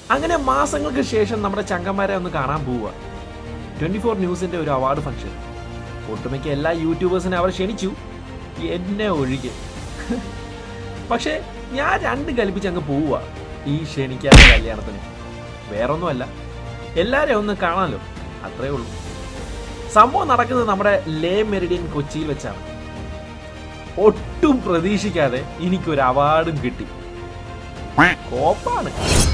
അങ്ങനെ മാസങ്ങൾക്ക് ശേഷം നമ്മുടെ ചങ്കന്മാരെ ഒന്ന് കാണാൻ പോവുക ട്വൻറ്റി ഫോർ ന്യൂസിൻ്റെ ഒരു അവാർഡ് ഫംഗ്ഷൻ ഒട്ടുമിക്ക എല്ലാ യൂട്യൂബേഴ്സിനെ അവർ ക്ഷണിച്ചു എന്നെ ഒഴികെ പക്ഷേ ഞാൻ രണ്ട് കൽപ്പിച്ച് അങ്ങ് പോവുക ഈ ക്ഷണിക്കാത്ത കല്യാണത്തിന് വേറൊന്നുമല്ല എല്ലാവരെയും ഒന്ന് കാണാമല്ലോ അത്രേ ഉള്ളൂ സംഭവം നടക്കുന്നത് നമ്മുടെ ലേ മെറിഡിയൻ കൊച്ചിയിൽ വെച്ചാണ് ഒട്ടും പ്രതീക്ഷിക്കാതെ എനിക്കൊരു അവാർഡും കിട്ടി കോപ്പാണ്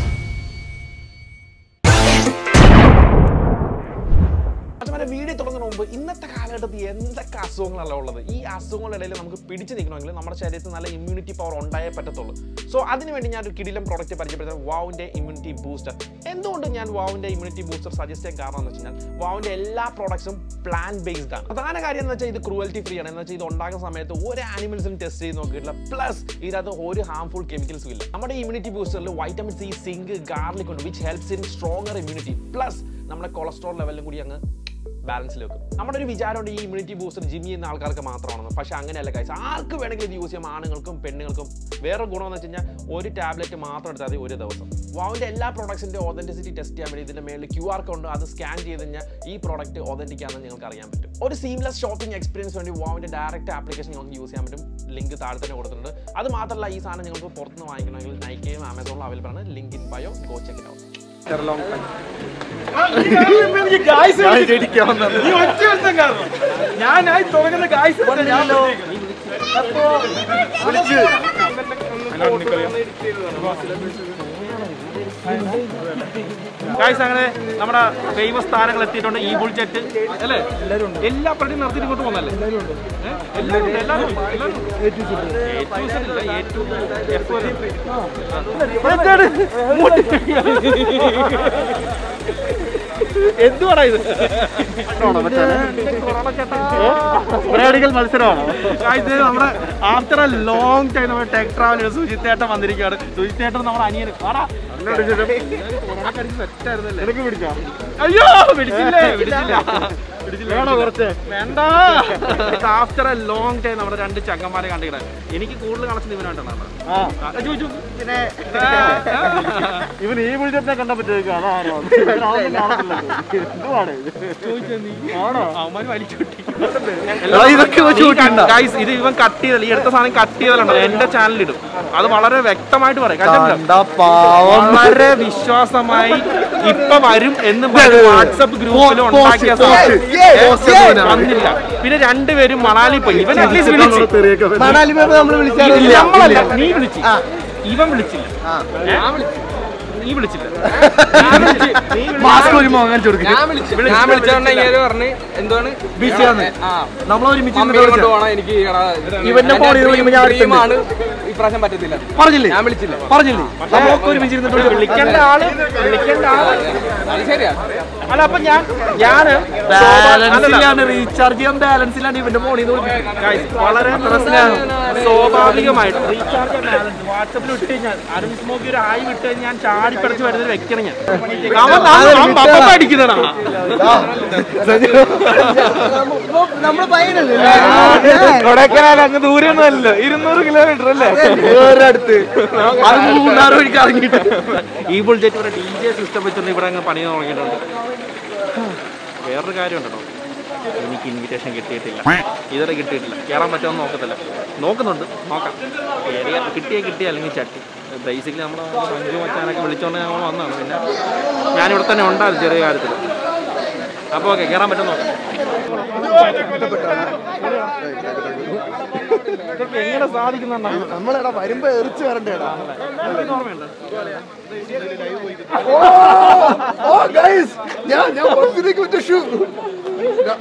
അതുപോലെ വീഡിയോ തുടങ്ങുന്ന മുമ്പ് ഇന്നത്തെ കാലഘട്ടത്തിൽ എന്തൊക്കെ അസുഖങ്ങളല്ല ഉള്ളത് ഈ അസുഖങ്ങളുടെ ഇടയിൽ നമുക്ക് പിടിച്ചു നിൽക്കണമെങ്കിൽ നമ്മുടെ ശരീരത്തിൽ നല്ല ഇമ്മ്യൂണിറ്റി പവർ ഉണ്ടായേ പറ്റത്തുള്ളൂ സോ അതിനുവേണ്ടി ഞാൻ ഒരു കിടിലം പ്രോഡക്റ്റ് പരിചയപ്പെടുത്തുന്നത് വാവിൻ്റെ ഇമ്മ്യൂണിറ്റി ബൂസ്റ്റർ എന്തുകൊണ്ട് ഞാൻ വാവിൻ്റെ ഇമ്മ്യൂണിറ്റി ബൂസ്റ്റർ സജസ്റ്റ് ചെയ്യാൻ കാരണം എന്ന് വെച്ച് കഴിഞ്ഞാൽ വാവിൻ്റെ എല്ലാ പ്രോഡക്ട്സും പ്ലാൻ ബേസ്ഡ് ആണ് പ്രധാന കാര്യം എന്ന് വെച്ചാൽ ഇത് ക്രൂവൽറ്റി ഫ്രീ ആണ് എന്ന് വെച്ചാൽ ഇത് ഉണ്ടാക്കുന്ന സമയത്ത് ഒരു ആനിമൽസിനും ടെസ്റ്റ് ചെയ്ത് നോക്കിയിട്ടില്ല പ്ലസ് ഇതിനകത്ത് ഒരു ഹാംഫുൾ കെമിക്കൽസും ഇല്ല നമ്മുടെ ഇമ്മ്യൂണിറ്റി ബൂസ്റ്ററിൽ വൈറ്റമിൻ സി സിങ്ക് ഗാർലിക് ഉണ്ട് which helps in stronger immunity plus നമ്മുടെ കൊളസ്ട്രോൾ ലെവലും കൂടി അങ്ങ് ബാലൻസിൽ വെക്കും നമ്മുടെ ഒരു വിചാരമുണ്ട് ഈ ഇമ്മ്യൂണിറ്റി ബൂസ്റ്റർ ജിം ചെയ്യുന്ന ആൾക്കാർക്ക് മാത്രമാണെന്ന് പക്ഷേ അങ്ങനെയല്ല കാഴ്ച ആർക്ക് വേണമെങ്കിലും ഇത് യൂസ് ചെയ്യാം ആണുങ്ങൾക്കും പെണ്ണുങ്ങൾക്കും വേറെ ഗുണമെന്ന് വെച്ച് കഴിഞ്ഞാൽ ഒരു ടാബ്ലറ്റ് മാത്രം എടുത്താൽ മതി ഒരു ദിവസം വാവിൻ്റെ എല്ലാ പ്രോഡക്ട്സിൻ്റെ ഓതൻറ്റിസിറ്റി ടെസ്റ്റ് ചെയ്യാൻ വേണ്ടി ഇതിൻ്റെ മേളിൽ ക്യു ആർ കോഡ് അത് സ്കാൻ ചെയ്ത് കഴിഞ്ഞാൽ ഈ പ്രോഡക്റ്റ് ഓതൻറ്റിക് ആണെന്ന് നിങ്ങൾക്ക് അറിയാൻ പറ്റും ഒരു സീംലെസ് ഷോപ്പിംഗ് എക്സ്പീരിയൻസ് വേണ്ടി വാവിൻ്റെ ഡയറക്റ്റ് ആപ്ലിക്കേഷൻ നിങ്ങൾക്ക് യൂസ് ചെയ്യാൻ പറ്റും ലിങ്ക് താഴെ തന്നെ കൊടുത്തിട്ടുണ്ട് അത് മാത്രമല്ല ഈ സാധനം നിങ്ങൾക്ക് പുറത്തുനിന്ന് വാങ്ങിക്കണമെങ്കിൽ നൈക്കയും ആമസോണിലും അവൈലബിൾ ആണ് link in bio go check out ഞാനായി തുടങ്ങുന്ന ഗായ്സ് ഗായ്സ് അങ്ങനെ നമ്മുടെ ഫേമസ് താരങ്ങൾ എത്തിയിട്ടുണ്ട് ഈ ബുൾജെറ്റ് അല്ലേ എല്ലാ പ്രടിയും നിർത്തിയിട്ട് ഇങ്ങോട്ട് പോകുന്നല്ലേ ഏ? എല്ലാവരും ഉണ്ട്, എല്ലാവരും ഉണ്ട്, എല്ലാവരും ഉണ്ട്. A to Z ഇല്ല, A to F വരെ. എന്താണ്? എന്തുവാടാ ഇത് പരിപാടികൾ മത്സരമാണോ ഇത് നമ്മുടെ ആഫ്റ്റർ എ ലോങ് ടൈം നമ്മുടെ ടെക് ട്രാവൽ സുജിത്തേട്ടൻ വന്നിരിക്കുകയാണ് സുജിത്തേട്ടൻ നമ്മുടെ അനിയന് ആടാ എനിക്ക് പിടിച്ചോ അയ്യോ പിടിച്ചില്ലേ പിടിച്ചില്ല വേണോ കുറച്ച് വേണ്ട ആഫ്റ്റർ എ ലോങ് ടൈം നമ്മുടെ രണ്ട് ചങ്ങന്മാരെ കണ്ടിട്ട് എനിക്ക് കൂടുതൽ കണക്ഷൻ ഇവനായിട്ടാണ് ആ ചോദിച്ചു പിന്നെ ഇവൻ ഈ ബുൾജറ്റിനെ കണ്ടാ പറ്റുമായിരിക്കും അതാണോ ഇവനതൊന്നും കാണത്തില്ലല്ലോ. എന്തുവാണ് ഇത്? ആണോ അവന്മാര് വലിച്ചു എടാ, ഇതൊക്കെ വെച്ച് കൂട്ടിയിട്ടുണ്ടോ? ഗൈസ് ഇത് ഇവൻ കട്ട് ചെയ്തല്ല ഈ അടുത്ത സാധനം കട്ട് ചെയ്തല്ലോ എന്റെ ചാനലിൽ ഇടും അത് വളരെ വ്യക്തമായിട്ട് പറയും കാരണം കണ്ടാ പാവം വളരെ വിശ്വാസമായി ഇപ്പൊ വരും എന്ന് വാട്സപ്പ് ഗ്രൂപ്പിൽ പോ- ഉണ്ടാക്കിയ പോസ്റ്റ്, സാധനം. പോസ്റ്റ്, ഏ, പോസ്റ്റ് ചെയ്തവനാണ്. വന്നില്ല പിന്നെ രണ്ടുപേരും മണാലി പോയി ഇവൻ അറ്റ്ലീസ്റ്റ് വിളിച്ചു തെറിയൊക്കെ വരുന്നു. ഇത് നമ്മളല്ല നീ വിളിച്ചു ഇവൻ വിളിച്ചില്ല ഏ? നീ വിളിച്ചില്ല മാസ്ക് ഒരു മോങ്ങാൻ ചൊടുക്കി ഞാൻ വിളിച്ചു ഞാൻ വിളിച്ചോണ്ടെങ്കിൽ പറഞ്ഞ് എന്താണ് ബിസിയാന്ന് ആ നമ്മളൊരുമിച്ച് മമ്മിയെ കൊണ്ട് പോകണം എനിക്ക് ഇവന്റെ phone ൽ വിളിക്കുമ്പോ ഞാൻ അടുത്തുണ്ട്. ആണ് ഇപ്രാവശ്യം പറ്റത്തില്ല പറഞ്ഞില്ലേ ഞാൻ വിളിച്ചില്ല പറഞ്ഞില്ലേ നമ്മളൊക്കെ ഒരുമിച്ച് ഇരുന്നിട്ട് വിളിക്കേണ്ട ആള് വിളിക്കേണ്ട ആള് അത് ശരിയാ അല്ല അപ്പൊ ഞാൻ ഞാന് ബാലൻസിലാണ് റീചാർജ് ചെയ്യാൻ ബാലൻസിലാണ് ഇവന്റെ ഫോണിൽ നിന്ന് Guys, വളരെ പ്രശ്നമാണ് സ്വാഭാവികമായിട്ട് റീചാർജ് ബാലൻസ് വാട്സപ്പിൽ ഇട്ട് കഴിഞ്ഞാൽ അരുൺ സ്മോക്കി ഒരു ആയി വിട്ട് കഴിഞ്ഞാൽ ഞാൻ ചാടിപ്പടച്ച് വരുന്ന ഒരു വ്യക്തിയാണ് ഞാൻ അവൻ- അവൻ- അവൻ ബമ്പ അടിക്കുന്നതാ നമ്മള് പയ്യനല്ലേ കൊടൈക്കനാൽ അങ്ങ് ദൂരെയൊന്നും അല്ലല്ലോ ഇരുന്നൂറ് കിലോമീറ്റർ അല്ലേ അടുത്ത് അത് മൂന്നാറ് വഴിക്ക് ഇറങ്ങിയിട്ട് ഈ ബുൾജെറ്റ് ഇവിടെ ഡി ജെ സിസ്റ്റം വെച്ചൊന്ന് ഇവിടെ അങ്ങ് പണി തുടങ്ങിയിട്ടുണ്ട് വേറൊരു കാര്യമുണ്ടോ എനിക്ക് ഇൻവിറ്റേഷൻ കിട്ടിയിട്ടില്ല ഇതുവരെ കിട്ടിയിട്ടില്ല കയറാൻ പറ്റുമെന്ന് നോക്കത്തില്ല നോക്കുന്നുണ്ട് നോക്കാം കയറിയ കിട്ടിയ കിട്ടിയ അല്ലെങ്കിൽ ചട്ടി ബേസിക്കലി നമ്മുടെ സഞ്ജു മച്ചാനൊക്കെ വിളിച്ചോണ്ട് ഞങ്ങൾ വന്നതാണ് പിന്നെ ഞാനിവിടെ തന്നെ ഉണ്ടായിരുന്നു ചെറിയ കാര്യത്തിൽ അപ്പോൾ ഓക്കെ കയറാൻ പറ്റും നോക്കാം ഇതൊക്കെ എങ്ങനെ സാധിക്കുന്ന നമ്മളെടാ വരുമ്പോ എറിച്ച് വരണ്ടേടാ ഓ ഗൈസ് ഞാൻ ഞാൻ പത്തിലേക്ക് വിറ്റ ഷൂ എടാ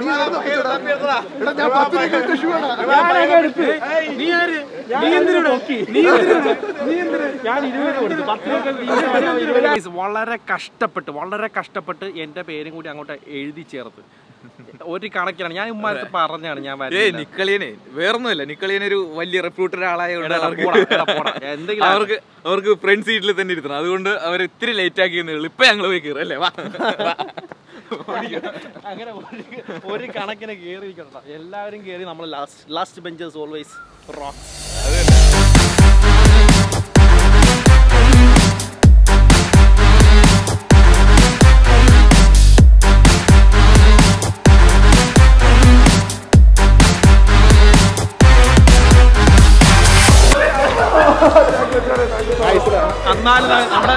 ഞാൻ പത്തിലേക്ക് വിറ്റ ഷൂ ആണ് നീ ആര്? നീ എന്തിനു നോക്കി? നീ എന്തിനു? നീ എന്തിനു? ഞാൻ ഇരുപത് കൊടുത്തു. പത്ത് രൂപ Guys, വളരെ കഷ്ടപ്പെട്ട് വളരെ കഷ്ടപ്പെട്ട് എന്റെ പേരും കൂടി അങ്ങോട്ട് എഴുതി ചേർത്ത് ഒരു കണക്കിലാണ് ഞാൻ ഉമ്മാരത്ത് പറഞ്ഞാണ് ഞാൻ ഏയ് വരുന്നില്ല. നിക്കളിയനെ വേറൊന്നുമല്ല നിക്കളിയൻ ഒരു വലിയ റെപ്യൂട്ടഡ് ആളായതുകൊണ്ട് എടാ, എടാ, അവർക്ക് പോടാ, എടാ, പോടാ. എന്തെങ്കിലും അവർക്ക് അവർക്ക് ഫ്രണ്ട് സീറ്റിൽ തന്നെ ഇരുത്തണം അതുകൊണ്ട് അവർ ഇത്തിരി ലേറ്റ് ആക്കിയെന്നേ ഉള്ളൂ ഇപ്പൊ ഞങ്ങൾ പോയി കയറും അല്ലേ വാ അങ്ങനെ ഒരു- ഒരു കണക്കിന് കയറി എല്ലാവരും കയറി നമ്മൾ last last benchers always rocks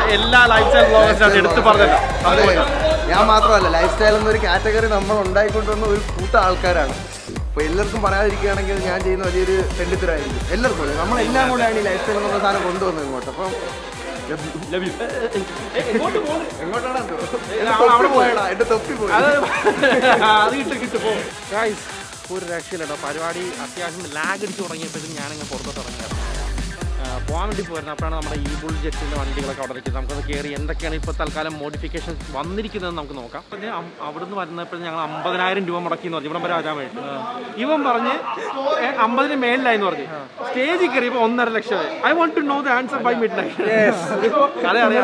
എല്ലാ ലൈഫ് സ്റ്റൈൽ ബ്ലോഗേഴ്സിനും എടുത്ത് പറഞ്ഞല്ലോ അതെ ഞാൻ മാത്രമല്ല ലൈഫ് സ്റ്റൈൽ എന്നൊരു കാറ്റഗറി നമ്മൾ ഉണ്ടായിക്കൊണ്ടുവന്ന ഒരു കൂട്ടം ആൾക്കാരാണ് അപ്പോൾ എല്ലാവർക്കും പറയാതിരിക്കുകയാണെങ്കിൽ ഞാൻ ചെയ്യുന്ന വലിയൊരു തെണ്ടിത്തരായിരിക്കും എല്ലാവർക്കും അതെ. നമ്മളെല്ലാം കൂടെയാണ് ഈ ലൈഫ് സ്റ്റൈൽ എന്നുള്ള സാധനം കൊണ്ടുവന്നത് ഇങ്ങോട്ട് അപ്പം എങ്ങോട്ടാണ് അവിടെ പോയടാ എന്റെ തൊപ്പി പോയി അത് കിട്ടും കിട്ടും പോ ഗൈസ് ഒരു രക്ഷയില്ലട്ടോ പരിപാടി അത്യാവശ്യം ലാഗ് അടിച്ച് തുടങ്ങിയപ്പോഴും ഞാനങ്ങ് പുറത്തോട്ട് ഇറങ്ങിയത് പോകാൻ വേണ്ടി പോയിരുന്നു അപ്പോഴാണ് നമ്മുടെ ഈ ബുൾ ജെറ്റിൻ്റെ വണ്ടികളൊക്കെ അവിടെ നിൽക്കുന്നത് നമുക്കത് കയറി എന്തൊക്കെയാണ് ഇപ്പോൾ തൽക്കാലം മോഡിഫിക്കേഷൻ വന്നിരിക്കുന്നതെന്ന് നമുക്ക് നോക്കാം അപ്പോൾ ഞാൻ അം- അവിടുന്ന് വരുന്നപ്പോൾ ഞങ്ങൾ അമ്പതിനായിരം രൂപ മുടക്കി എന്ന് പറഞ്ഞു ഇവിടം വരെ വരാൻ വേണ്ടി ഇവൻ പറഞ്ഞ് ഏ, അമ്പതിന് മേലിലായി എന്ന് പറഞ്ഞു സ്റ്റേജിൽ കയറിയപ്പോൾ ഒന്നര ലക്ഷം I want to know the answer by midnight അതെ അതെ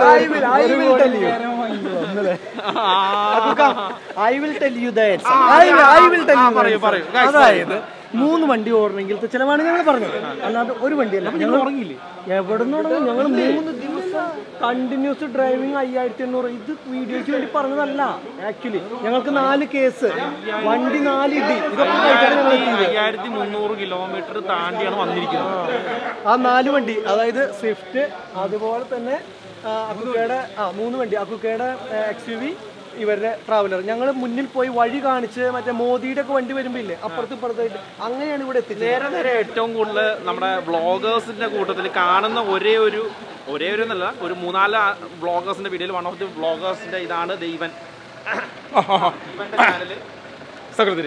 I will tell you I will tell ah, you പറയൂ, പറയൂ. Guys, അതായത് മൂന്ന് വണ്ടി ഓടണമെങ്കിൽ ചിലവാണ് ഞങ്ങൾ പറഞ്ഞത് അല്ലാതെ ഒരു വണ്ടിയല്ല ഞങ്ങൾ ഉറങ്ങിയില്ലേ എവിടെ നിന്ന് തുടങ്ങി ഞങ്ങൾ മൂന്ന് ദിവസം കണ്ടിന്യൂസ് ഡ്രൈവിംഗ് അയ്യായിരത്തി എണ്ണൂറ് ഇത് വീഡിയോയ്ക്ക് വേണ്ടി പറഞ്ഞതല്ല ആക്ച്വലി ഞങ്ങൾക്ക് നാല് കേസ് വണ്ടി നാല് ഇടി ഇതൊക്കെ കഴിച്ചാണ് ഞങ്ങൾ എത്തിയത് അയ്യായിരത്തി മുന്നൂറ് കിലോമീറ്റർ താണ്ടിയാണ് വന്നിരിക്കുന്നത് ആ നാല് വണ്ടി അതായത് സ്വിഫ്റ്റ് അതുപോലെ തന്നെ ആ, അക്കുക്കയുടെ ആ മൂന്ന് വണ്ടി അക്കുക്കയുടെ എക്സ് യു വി ഇവരുടെ ട്രാവലർ ഞങ്ങൾ മുന്നിൽ പോയി വഴി കാണിച്ച് മറ്റേ മോദിയുടെ ഒക്കെ വണ്ടി വരുമ്പോ ഇല്ലേ അപ്പുറത്ത് ഇപ്പുറത്തായിട്ട് അങ്ങനെയാണ് ഇവിടെ എത്തിച്ചത് നേരെ നേരെ ഏറ്റവും കൂടുതൽ നമ്മുടെ വ്ളോഗേഴ്സിന്റെ കൂട്ടത്തിൽ കാണുന്ന ഒരേ ഒരു ഒരേ ഒരു എന്നല്ല ഒരു മൂന്നാല് വ്ളോഗേഴ്സിന്റെ വീഡിയോയിൽ വൺ ഓഫ് ദി വ്ളോഗേഴ്സിന്റെ ഇതാണ് ദൈവൻ ഇവന്റെ ചാനല് സകൃതിരി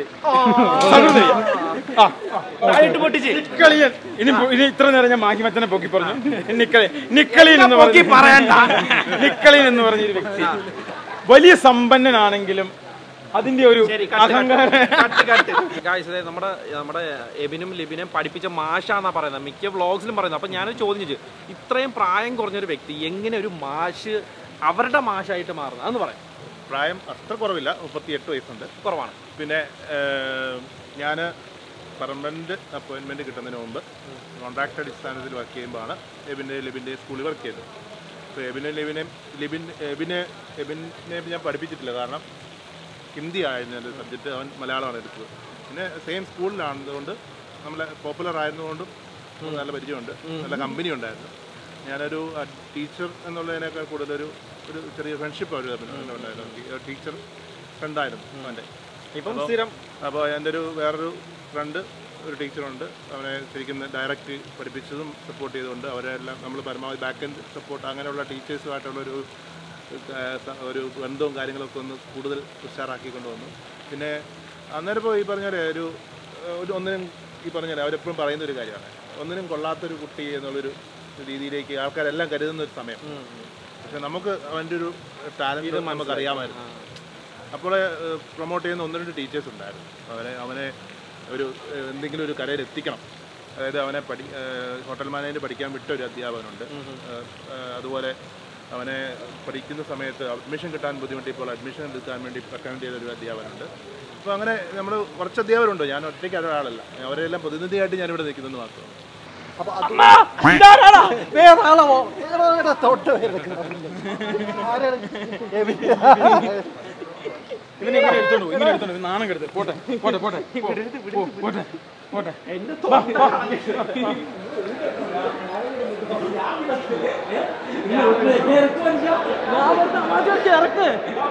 താഴിട്ട് പൊട്ടിച്ച് നിക്കളിയൻ ഇനി പോ- ഇനി ഇത്ര നേരം ഞാൻ മാഹി മച്ചനെ പൊക്കി പറഞ്ഞു നിക്കളി നിക്കളിയൻ എന്ന് പൊക്കി പറയണ്ട. നിക്കളിയൻ എന്ന് പറഞ്ഞ ഒരു വ്യക്തി വലിയ സമ്പന്നനാണെങ്കിലും അതിന്റെ ഒരു ശരി, കട്ട്, അഹങ്കാര കട്ട്, കട്ട്. Guys, ദേ നമ്മുടെ നമ്മുടെ എബിനും ലിബിനും പഠിപ്പിച്ച മാഷാന്നാ പറയുന്നത് മിക്ക വ്ളോഗ്സിലും പറയുന്നത് അപ്പൊ ഞാനൊരു ചോദ്യം ചോദിച്ചു ഇത്രയും പ്രായം കുറഞ്ഞൊരു വ്യക്തി എങ്ങനെ ഒരു മാഷ് അവരുടെ മാഷായിട്ട് മാറുന്നത് അതൊന്ന് പറയാം പ്രായം അത്ര കുറവില്ല മുപ്പത്തിയെട്ട് വയസ്സുണ്ട് കുറവാണ് പിന്നെ ഞാൻ പെർമനൻറ്റ് അപ്പോയിൻമെൻറ്റ് കിട്ടുന്നതിന് മുമ്പ് കോൺട്രാക്ട് അടിസ്ഥാനത്തിൽ വർക്ക് ചെയ്യുമ്പോഴാണ് എബിൻ്റെ ലിബിൻ്റെ സ്കൂളിൽ വർക്ക് ചെയ്തത് അപ്പോൾ എബിനെ ലിബിനെ ലിബിൻ എബിനെ എബിനെ ഞാൻ പഠിപ്പിച്ചിട്ടില്ല കാരണം ഹിന്ദി ആയിരുന്നു എൻ്റെ സബ്ജക്റ്റ് അവൻ മലയാളമാണ് എടുത്തത് പിന്നെ സെയിം സ്കൂളിലാണതുകൊണ്ട് നമ്മളെ പോപ്പുലർ ആയിരുന്നുകൊണ്ടും നമുക്ക് നല്ല പരിചയമുണ്ട് നല്ല കമ്പനി ഉണ്ടായിരുന്നു ഞാനൊരു ടീച്ചർ എന്നുള്ളതിനേക്കാൾ കൂടുതലൊരു ഒരു ചെറിയ ഫ്രണ്ട്ഷിപ്പ് അവർ ഉണ്ടായിരുന്നു ടീച്ചർ ഫ്രണ്ടായിരുന്നു അവൻ്റെ ഇപ്പം സ്ഥിരം അപ്പോൾ എൻ്റെ ഒരു വേറൊരു ഫ്രണ്ട് ഒരു ടീച്ചറുണ്ട് അവനെ ശരിക്കും ഡയറക്റ്റ് പഠിപ്പിച്ചതും സപ്പോർട്ട് ചെയ്തുകൊണ്ട് അവരെല്ലാം നമ്മൾ പരമാവധി ബാക്ക് എൻഡ് സപ്പോർട്ട് അങ്ങനെയുള്ള ടീച്ചേഴ്സുമായിട്ടുള്ളൊരു ഏഹ്, സ- ഒരു ബന്ധവും കാര്യങ്ങളൊക്കെ ഒന്ന് കൂടുതൽ ഉഷാറാക്കി കൊണ്ടുവന്നു പിന്നെ അന്നേരം ഇപ്പോൾ ഈ പറഞ്ഞ പോലെ ഒരു ഏഹ്, ഒരു ഒന്നിനും ഈ പറഞ്ഞ പോലെ അവരെപ്പോഴും പറയുന്ന ഒരു കാര്യമാണ് ഒന്നിനും കൊള്ളാത്തൊരു കുട്ടി എന്നുള്ളൊരു രീതിയിലേക്ക് ആൾക്കാരെല്ലാം കരുതുന്ന ഒരു സമയം പക്ഷെ നമുക്ക് അവൻ്റെ ഒരു ടാലൻറ്റ് നമുക്ക് അറിയാമായിരുന്നു അപ്പോൾ പ്രൊമോട്ട് ചെയ്യുന്ന ഒന്ന് രണ്ട് ടീച്ചേഴ്സ് ഉണ്ടായിരുന്നു അവനെ അവനെ ഒരു ഏഹ്, എന്തെങ്കിലും ഒരു കരയിൽ എത്തിക്കണം അതായത് അവനെ പഠി ഏഹ്, ഹോട്ടൽ മാനേജ് പഠിക്കാൻ വിട്ട ഒരു അധ്യാപകനുണ്ട് ഏഹ്, ഏഹ്, അതുപോലെ അവനെ പഠിക്കുന്ന സമയത്ത് അഡ്മിഷൻ കിട്ടാൻ ബുദ്ധിമുട്ടിയപ്പോൾ അഡ്മിഷൻ എടുക്കാൻ വേണ്ടി റെക്കമെൻഡ് ചെയ്ത ഒരു അധ്യാപകനുണ്ട് അപ്പോൾ അങ്ങനെ നമ്മൾ കുറച്ച് അധ്യാപകരുണ്ട് ഞാൻ ഒറ്റയ്ക്ക് ഒരാളല്ല അവരെല്ലാം പ്രതിനിധിയായിട്ട് ഞാനിവിടെ നിൽക്കുന്നത് മാത്രം വേറെ ആളോ വേറെ തൊട്ട് ആരാണ് ഇവനെ ഇങ്ങനെ എടുത്തോണ്ട് പോ, ഇങ്ങനെ എടുത്തോണ്ട് പോ, നാണം കെടുത്ത് പോട്ടെ പോട്ടെ പോട്ടെ പോ, പോ, പോട്ടെ പോട്ടെ ഇറക്ക്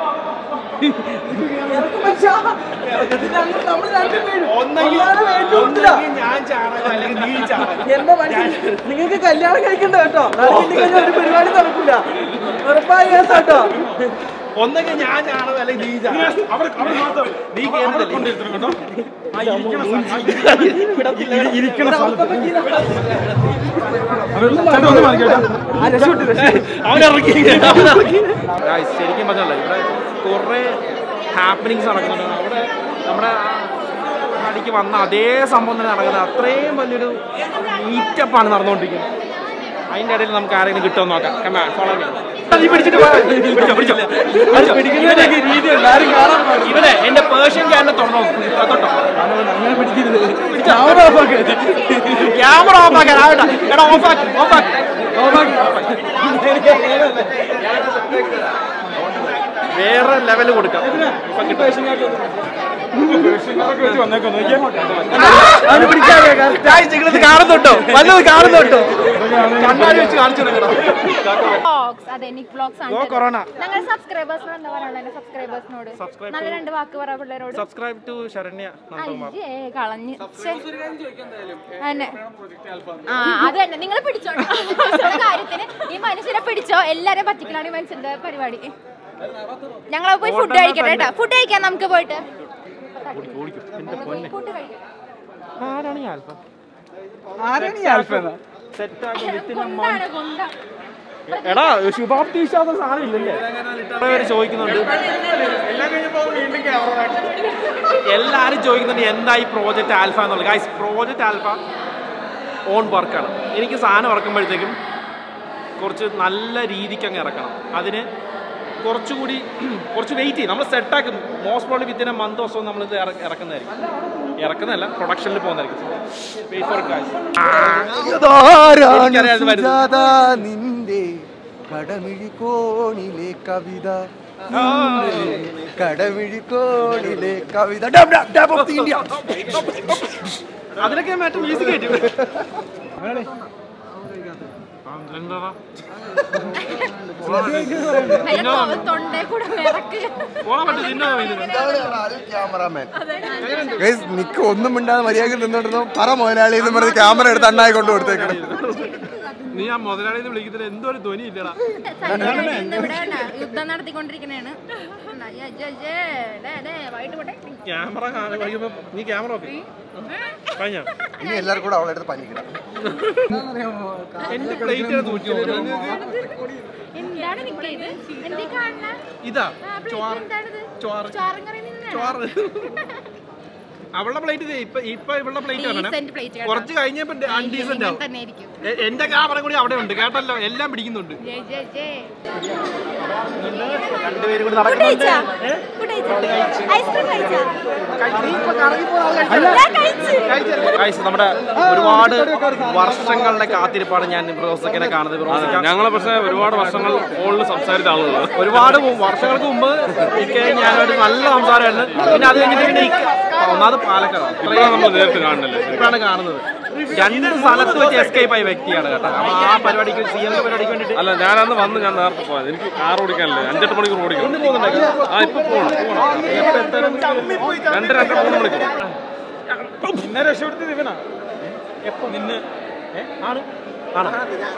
ഞാൻ ചാണകം അല്ലെങ്കിൽ നീ ചാണകം എന്റെ മനസ്സിൽ നിങ്ങൾക്ക് കല്യാണം കഴിക്കണ്ട കേട്ടോ നടക്കില്ല കഴിഞ്ഞാൽ ഒരു പരിപാടി നടക്കില്ല ഉറപ്പായ കേട്ടോ ഒന്നെങ്കിൽ ഞാൻ ചാണകം അല്ലെങ്കിൽ നീ ചാണകം അവിടെ അവിടെ മാത്രം നീ അവിടെ കേറുന്നില്ലേ? കൊണ്ടിരുത്തണം കേട്ടോ ആ ഇരിക്കണ സ്ഥലം- ആ ഇരി- ഇരിക്കണ സ്ഥലത്ത് ചേട്ടാ ഒന്ന് മാറിക്കേട്ടോ അവനിറക്കി അവനിറക്കി ശരിക്കും പറഞ്ഞല്ലോ ഇവിടെ കുറേ ഹാപ്പനിങ്സ് നടക്കുന്നുണ്ട് അവിടെ നമ്മുടെ ആ നടിക്ക് വന്ന അതേ സംഭവം തന്നെ നടക്കുന്നത് അത്രയും വലിയൊരു മീറ്റപ്പാണ് നടന്നുകൊണ്ടിരിക്കുന്നത് അതിൻ്റെ ഇടയിൽ നമുക്ക് ആരെങ്കിലും കിട്ടുമോ നോക്കാം കമാ ഫോളോ നീ പിടിച്ചിട്ട് പോ. പിടിച്ചോ, പിടിച്ചോ. ഇവനെ- ഇവനെ എന്റെ പേർഷ്യൻ ക്യാനെ തുറന്നു തൊട്ടോ ക്യാമറ ഓഫ് ആക്കാൻ ആവട്ടെ എടാ ഓഫ് ആക്കി ഓഫ് ആക്കി വേറെ ലെവൽ കൊടുക്കാം ഇപ്പൊ കിട്ടും Guys, നിങ്ങളിത് കാണുന്നുണ്ടോ വല്ലത് കാണുന്നുണ്ടോ കണ്ണാടി വെച്ച് കാണിച്ചു കൊടുക്കണം വ്ളോഗ്സ് അതെ നിക് വ്ളോഗ്സ് ആണ് കൊറോണ ഞങ്ങൾ സബ്സ്ക്രൈബേഴ്സിനോട് എന്താ പറയാനുള്ളത് സബ്സ്ക്രൈബേഴ്സിനോട് നല്ല രണ്ട് വാക്ക് പറ പിള്ളേരോട് സബ്സ്ക്രൈബ് ടു ശരണ്യ അയ്യേ കളഞ്ഞ് ശ്ശെ. തന്നെ ആ അത് തന്നെ നിങ്ങൾ പിടിച്ചോ പൈസയുടെ കാര്യത്തിന് ഈ മനുഷ്യരെ പിടിച്ചോ എല്ലാരെയും പറ്റിക്കലാണ് ഈ മനുഷ്യന്റെ പരിപാടി ഞങ്ങൾ പോയി ഫുഡ് കഴിക്കട്ടെ കേട്ടോ ഫുഡ് കഴിക്കാം നമുക്ക് പോയിട്ട് ഫുഡ് കഴിക്കാം ആരാണ് ഈ ആൽഫ കൊണ്ടാണ് കൊണ്ട എടാ ശുഭാപ്തി വിശ്വാസം സാധനം ഇല്ലല്ലേ കുറെ പേര് ചോദിക്കുന്നുണ്ട് എല്ലാരും ചോദിക്കുന്നുണ്ട് എന്താ ഈ പ്രോജക്റ്റ് ആൽഫ എന്നുള്ളത് ഗൈസ് പ്രോജക്റ്റ് ആൽഫ ഓൺ വർക്കാണ് എനിക്ക് സാധനം ഇറക്കുമ്പോഴത്തേക്കും കുറച്ച് നല്ല രീതിക്ക് അങ്ങ് ഇറക്കണം അതിന് കുറച്ചുകൂടി കുറച്ച് വെയിറ്റ് ചെയ്യും നമ്മൾ സെറ്റാക്കും most probably within a month ദിവസവും നമ്മൾ ഇത് ഇറക്കുന്നതായിരിക്കും ഇറക്കുന്നതല്ല പ്രൊഡക്ഷനിൽ പോകുന്നതായിരിക്കും വെയിറ്റ് ഫോർ ഗൈസ് എനിക്കറിയാം ഇത് വരുന്നത്. സുജാത നിന്റെ കടമിഴി കോണിലെ കവിത നിന്റെ കടമിഴി കോണിലെ കവിത dam, dam, dam of the India. അതിലൊക്കെ മറ്റേ മ്യൂസിക് കയറ്റി അതിന്റെ പുറത്ത് തൊണ്ടേ കൂടെ വിറക്ക് Guys, നിക്ക് ഒന്നും മിണ്ടാതെ മര്യാദ നിന്നോണ്ടിരുന്നു പറ മുതലാളി എന്ന് പറഞ്ഞ് ക്യാമറ എടുത്ത് അണ്ണായി കൊണ്ട് കൊടുത്തേക്കണം നീ ആ മുതലാളിന്ന് വിളിക്കുന്നതിൽ എന്തോ ഒരു ധ്വനി ഇല്ലടാ സഞ്ജയ് ഇന്ന് ഇവിടെ ആണ് യുദ്ധം നടത്തിക്കൊണ്ടിരിക്കണേണ് കണ്ടാ? യ്യ, യ്യ, യ്യേ. ഡേ, ഡേ, വൈകിട്ട് പോട്ടെ. ക്യാമറ കഴിയുമ്പോ നീ ക്യാമറ ഓക്കെ കഴിഞ്ഞ ഇനി എല്ലാവർക്കും കൂടെ അവളെ എടുത്ത് പഞ്ഞിക്കിടാം എന്റെ പ്ലേറ്റ് തൂക്കി എന്താണ് നിക്കത് എന്തേ കാണണ ഇതാ ആ, plate ചോറ് എന്താണിത്? ചോറ് ചോറും കറിയും തിന്നണോ? ചോറ് അവളുടെ പ്ലേറ്റ് ഇപ്പൊ ഇപ്പൊ ഇവളുടെ പ്ലേറ്റ് Decent വരണം plate കേട്ടോ. കുറച്ച് കഴിഞ്ഞപ്പോ അൺഡീസെന്റ് ഇങ്ങനെ ആവും തന്നെ ആയിരിക്കും. എ- എന്റെ ക്യാമറ കൂടി അവിടെ ഉണ്ട് കേട്ടല്ലോ എല്ലാം പിടിക്കുന്നുണ്ട് ജയ്, ജയ്, ജയ്. രണ്ടുപേരും കൂടി Food കഴിച്ചാ? Food കഴിച്ചാ? Ice cream കഴിച്ചാ? ഞാൻ കഴിച്ചു. Guys, നമ്മുടെ ഒരുപാട് വർഷങ്ങളുടെ കാത്തിരിപ്പാണ് ഞാൻ ബ്രോസക്കിനെ കാണുന്നത് ബ്രോസക്ക ഞങ്ങളെ പക്ഷേ ഒരുപാട് വർഷങ്ങൾ ഫോണിൽ സംസാരിച്ച ആളുകളാണ് ഒരുപാട് മു- വർഷങ്ങൾക്ക് മുമ്പ് ഇക്കെ ഞാനൊരു നല്ല സംസാരമായിരുന്നു പിന്നെ അത് കഴിഞ്ഞിട്ട് പിന്നെ ഇക്ക ഒന്നാമത് പാലക്കാട് ഇപ്പോഴാണ് നമ്മൾ നേരിട്ട് കാണുന്നില്ല ഇപ്പോഴാണ് കാണുന്നത് രണ്ട് സ്ഥലത്ത് വെച്ച് എസ്കേപ്പ് ആയ വ്യക്തിയാണ് കേട്ടോ അപ്പൊ ആ പരിപാടിക്ക് സി എം പരിപാടിക്ക് വേണ്ടിട്ട് അല്ല ഞാനന്ന് വന്ന് ഞാൻ നേരത്തെ പോയത് എനിക്ക് കാർ ഓടിക്കാനില്ല അഞ്ചെട്ട് മണിക്കൂർ ഓടിക്കണം ആ ഇപ്പൊ പോകണം പോകണം രണ്ട് രണ്ട് മൂന്ന് മണിക്കൂർ നിന്നെ രക്ഷപ്പെടുത്തി ഇവനാ എപ്പോ നിന്ന് ഏ? ആണ് ആണ്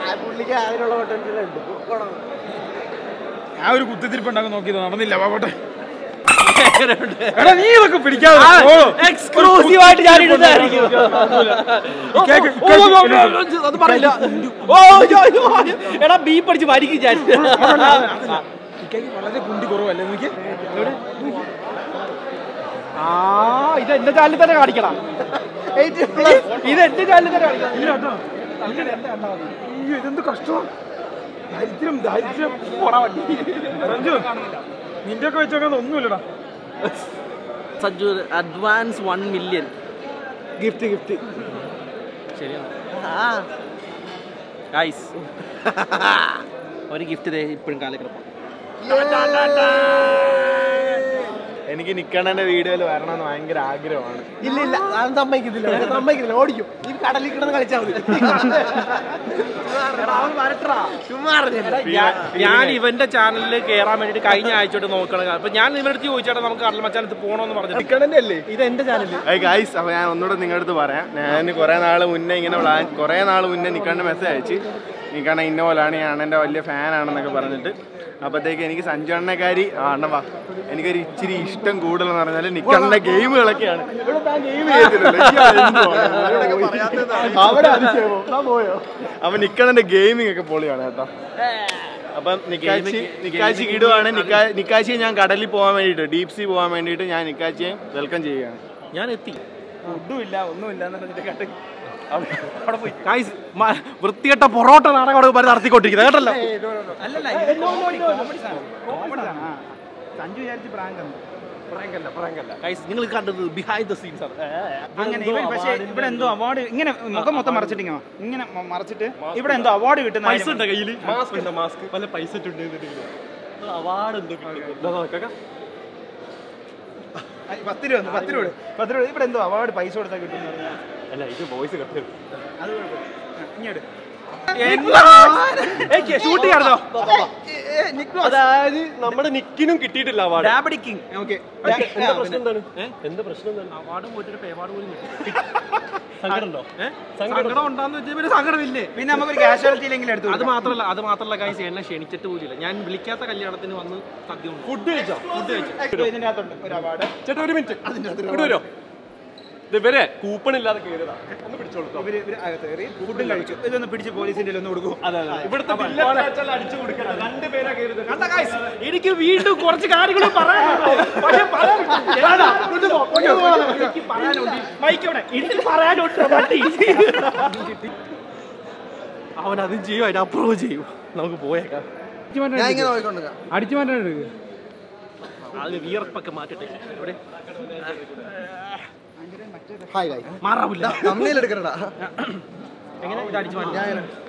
ആ ഒരു കുത്തിത്തിരിപ്പുണ്ടാകും നോക്കിയത് നടന്നില്ല പോട്ടെ നീ ഇതൊക്കെ പിടിക്കാതെ എക്സ്ക്ലൂസീവ് ആയിട്ട് ഞാൻ ഇടുന്നതായിരിക്കും അത് പറയില്ല ഓ അയ്യോ, അയ്യോ, അയ്യോ. എടാ ബീപ്പ് അടിച്ച് മരിക്കും ഞാൻ വളരെ കുണ്ടി കുറവല്ലേ നോക്കി ആ ഇത് എന്റെ ചാനലിൽ തന്നെ കാണിക്കണം ഇത് എന്റെ ചാനലിൽ തന്നെ കാണിക്കണം അയ്യോ ഇതെന്ത് കഷ്ടമാണ് ദാരിദ്ര്യം ദാരിദ്ര്യം സഞ്ജു നിന്റെ ഒക്കെ വെച്ചോക്കാൻ ഒന്നുമില്ലടാ Sanju advance one million gift gift ശരിയാണ് ഗൈസ് ഒരു ഗിഫ്റ്റ് ഇപ്പോഴും കാലക്കിടപ്പം എനിക്ക് നിക്കണന്റെ വീഡിയോയിൽ വരണമെന്ന് ഭയങ്കര ആഗ്രഹമാണ് ഇല്ല ഇല്ല അത് സമ്മതിക്കുന്നില്ല ഞാൻ സമ്മതിക്കുന്നില്ല ഓടിക്കും ഈ കടലിൽ കിടന്ന് കളിച്ചാൽ മതി ഞാൻ- ഞാൻ ഇവന്റെ ചാനലിൽ കയറാൻ വേണ്ടിട്ട് കഴിഞ്ഞ ആഴ്ച തൊട്ട് നോക്കണം അപ്പൊ ഞാൻ നിങ്ങളുടെ അടുത്ത് ചോദിച്ചാട്ടെ നമുക്ക് കടൽ മച്ചാനത്ത് പോകണമെന്ന് പറഞ്ഞു നിക്കണന്റെ അല്ലേ ഇത് എന്റെ ചാനല് ഗൈസ് അപ്പൊ ഞാൻ ഒന്നുകൂടെ നിങ്ങളുടെ അടുത്ത് പറയാം ഞാൻ കുറെ നാള് മുന്നേ ഇങ്ങനെ പ്ലാൻ കുറെ നാള് മുന്നേ നിക്കണ്ട മെസ്സേജ് അയച്ച് നിക്കണ ഇന്ന പോലാണ് ഞാൻ എൻ്റെ വലിയ ഫാനാണെന്നൊക്കെ പറഞ്ഞിട്ട് അപ്പോഴത്തേക്ക് എനിക്ക് സഞ്ജു അണ്ണക്കാരി ആ അണ്ണ വാ എനിക്കൊരു ഇച്ചിരി ഇഷ്ടം കൂടുതലെന്ന് പറഞ്ഞാൽ നിക്കണ്ണ ഗെയിമുകളൊക്കെയാണ് ഇവിടെ താൻ ഗെയിം അവിടെ അതിശയമോ താൻ പോയോ അപ്പൊ നിക്കണന്റെ ഗെയിമിംഗ് ഒക്കെ പൊളിയാണ് കേട്ടോ അപ്പം നിക്കാച്ചി നിക്കാച്ചി കിടുവാണ് നിക്കാ- നിക്കാച്ചിയെ ഞാൻ കടലിൽ പോകാൻ വേണ്ടിയിട്ട് ഡീപ് സീ പോകാൻ വേണ്ടിയിട്ട് ഞാൻ നിക്കാച്ചിയെ വെൽക്കം ചെയ്യുകയാണ് ഞാൻ എത്തി ഫുഡും ഇല്ല ഒന്നുമില്ല എന്നിട്ട് ഗൈസ് വൃത്തികെട്ട പൊറോട്ട നാടകം അവിടെ ഇവര് നടത്തിക്കൊണ്ടിരിക്കുന്നത് കേട്ടല്ലോ സഞ്ജു വിചാരിച്ച് പ്രാങ്ക് ഗൈസ് നിങ്ങൾ കണ്ടത് ബിഹൈൻഡ് ദ സീൻസ് ആണ് അങ്ങനെ ഇവൻ പക്ഷേ ഇവിടെ എന്തോ അവാർഡ് ഇങ്ങനെ മുഖം മൊത്തം മറച്ചിട്ടിങ്ങ ഇങ്ങനെ മ- മറച്ചിട്ട് ഇവിടെ എന്തോ അവാർഡ് കിട്ടുന്ന പൈസ ഉണ്ടോ കയ്യിൽ മാസ്ക് ഉണ്ടോ മാസ്ക് വല്ല പൈസ ഇട്ടുണ്ട് ഐ, പത്ത് രൂപ ഒന്ന്, പത്ത് രൂപ കൊടു. പത്ത് രൂപ ഇവിടെ എന്തോ അവാർഡ് പൈസ കൊടുത്താൽ കിട്ടും അല്ല ഇത് വോയിസ് കിട്ടും അത് കുഴപ്പമില്ല. ആ, ഇങ്ങോട്ട് ഷൂട്ട് ചെയ്യാറോ അതായത് നമ്മുടെ നിക്കിനും കിട്ടിയിട്ടില്ല അവാർഡ് ഡാബഡി കിങ് ഓക്കെ എന്താ പ്രശ്നം എന്താണ് എന്താ പ്രശ്നം എന്താണ് അവാർഡ് പോയിട്ട് പേവാർഡ് പോലും സങ്കടമുണ്ടോ സങ്കടം ഉണ്ടാന്ന് വെച്ചാൽ പിന്നെ സങ്കടമില്ലേ പിന്നെ നമുക്കൊരു കാഷ്വാലിറ്റിയിലെങ്കിലും എടുത്തു അത് മാത്രമല്ല അത് മാത്രമല്ല കാഴ്ച എന്നെ ക്ഷണിച്ചിട്ട് പോലില്ല ഞാൻ വിളിക്കാത്ത കല്യാണത്തിന് വന്ന് സദ്യ ഫുഡ് കഴിച്ചോ ഫുഡ് കഴിച്ചോ ഇതിന്റെ അകത്തുണ്ട് ഒരു അവാർഡ് ചേട്ടാ ഒരു മിനിറ്റ് ഇവിടെ വരുമോ ഇത് ഇവരെ കൂപ്പൺ ഇല്ലാതെ കയറിയതാ ഒന്ന് പിടിച്ചോളൂ ഇവര് ഇവര് അകത്ത് കയറി ഫുഡും കഴിച്ചു ഇതൊന്ന് പിടിച്ച് പോലീസിന്റെ ഒന്ന് കൊടുക്കും അതെ അതെ ഇവിടുത്തെ അടിച്ചു കൊടുക്കണം രണ്ടുപേരാ കയറുന്നത് കണ്ട guys, എനിക്ക് വീണ്ടും കുറച്ച് കാര്യങ്ങൾ പറയാനുണ്ട് പക്ഷേ പറയാൻ വേണ്ട, ഇങ്ങോട്ട് പോ, ഇങ്ങോട്ട് പോ. എനിക്ക് പറയാനുണ്ട് മൈക്ക് ഇവിടെ എനിക്ക് പറയാനുണ്ട് വണ്ടി. അവൻ അതും ചെയ്യും അതിന് അപ്രൂവ് ചെയ്യും നമുക്ക് പോയേക്കാം ഞാൻ ഇങ്ങനെ നോക്കിക്കൊണ്ടിരിക്കാം അടിച്ചു മാറ്റാൻ അതിന് വിയർപ്പൊക്കെ മാറ്റട്ടെ ഇവിടെ ഹായ് ഗായ് മാറാവില്ല തമ്മിൽ എടുക്കണടാ എങ്ങനെ ഇത് അടിച്ചു മാറ്റാം ഞാൻ ഇങ്ങനെ-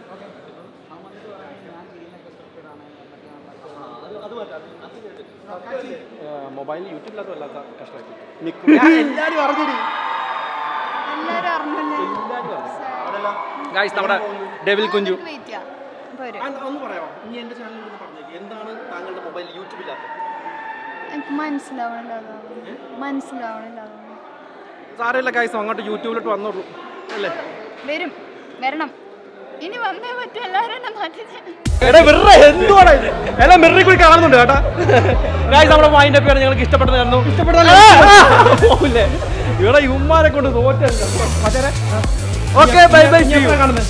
മൊബൈൽ യൂട്യൂബിലൊക്കെ വല്ലാത്ത കഷ്ടമാക്കി എല്ലാരും അറിഞ്ഞിടി എല്ലാരും അറിഞ്ഞല്ലേ ഗായ്സ് നമ്മുടെ ഡെവിൽ കുഞ്ചു വെയിറ്റ് ചെയ്യാം പോരെ ഒന്ന് പറയാമോ ഇനി എന്റെ ചാനലിൽ ഒന്ന് പറഞ്ഞേക്ക് എന്താണ് താങ്കളുടെ മൊബൈൽ യൂട്യൂബില്ലാത്തത് എനിക്ക് മനസ്സിലാവണില്ല അതാണ് മനസ്സിലാവണില്ല അതാണ് സാരമില്ല ഗായ്സ് അങ്ങോട്ട് യൂട്യൂബിലോട്ട് വന്നോളൂ അല്ലേ വരും വരണം ഇനി വന്നേ പറ്റും എല്ലാവരും എന്നെ മാറ്റി എടാ വെറുതെ എന്തുവാണ് ഇത് എല്ലാം മിററിൽ കൂടി കാണുന്നുണ്ട് കേട്ടാ ഗായ്സ് നമ്മുടെ മൈൻഡ് അപ്പ് നിങ്ങൾക്ക് ഇഷ്ടപ്പെട്ടതായിരുന്നു ഇഷ്ടപ്പെട്ടല്ലേ ഇവിടെ ഇവന്മാരെ കൊണ്ട് തോറ്റ ഓക്കെ ബൈ ബൈ കാണുന്നത്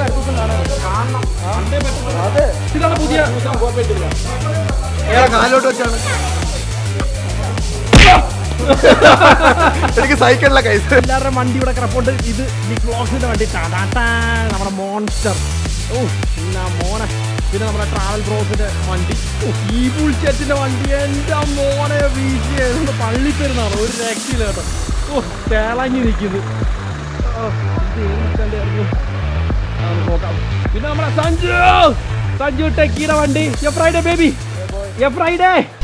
ഇതാണ് പുതിയ ഏതാ കാലോട്ട് വെച്ചാണ് എനിക്ക് സൈക്കിളിലെ കൈസ് എല്ലാവരുടെയും വണ്ടി ഇവിടെ കിടപ്പുണ്ട് ഇത് ബിഗ് ബ്ലോക്സിന്റെ വണ്ടി ടാടാ നമ്മുടെ മോൺസ്റ്റർ ഓ പിന്നെ മോനെ പിന്നെ നമ്മുടെ ട്രാവൽ ബ്രോസിന്റെ വണ്ടി ഓ, ഈ ബുൾച്ചെറ്റിന്റെ വണ്ടി എന്റെ മോനെ വീശിയ പള്ളി പെരുന്നാണ് ഒരു രക്ഷയില്ല കേട്ടോ ഓ തേളങ്ങി നിൽക്കുന്നു ഓ, ഇത് ഏത് മച്ചാണ്ടായിരുന്നു? ആ, ഒന്ന് നോക്കാം പിന്നെ നമ്മുടെ സഞ്ജു സഞ്ജു ടെക്കിയുടെ വണ്ടി a Friday baby a Friday